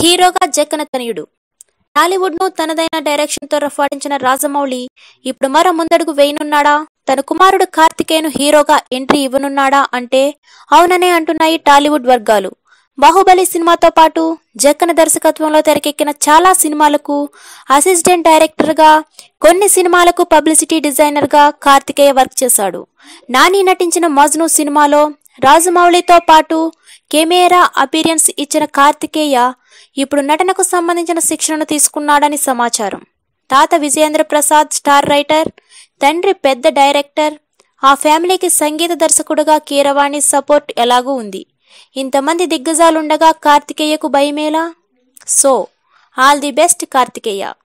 హీరోగా జక్కన తనయుడు టాలీవుడ్ ను తనదైన డైరెక్షన్ తో రఫాడించిన రాజమౌళి ఇప్పుడు మరో ముందడుగు వేయనున్నాడా తన కుమారుడు కార్తికేయను హీరోగా ఎంట్రీ ఇవ్వనున్నాడా అంటే అవుననే అంటున్నాయి టాలీవుడ్ వర్గాలు బాహుబలి సినిమాతో పాటు జక్కన దర్శకత్వంలో తెరకెక్కిన చాలా సినిమాలకు అసిస్టెంట్ డైరెక్టర్ గా కొన్ని సినిమాలకు పబ్లిసిటీ డిజైనర్ గా కార్తికేయ వర్క్ చేశాడు నాని నటించిన మజ్ను సినిమాలో రాజమౌళితో పాటు కెమెరా అపీరియన్స్ ఇచ్చిన కార్తికేయ ఇప్పుడు నటనకు సంబంధించిన శిక్షణను తీసుకున్నాడని సమాచారం తాత విజయేంద్ర ప్రసాద్ స్టార్ రైటర్ తండ్రి పెద్ద డైరెక్టర్ ఆ ఫ్యామిలీకి సంగీత దర్శకుడుగా కీరవాణి సపోర్ట్ ఎలాగూ ఉంది ఇంతమంది దిగ్గజాలుండగా కార్తికేయకు భయమేలా so all the best Karthikeya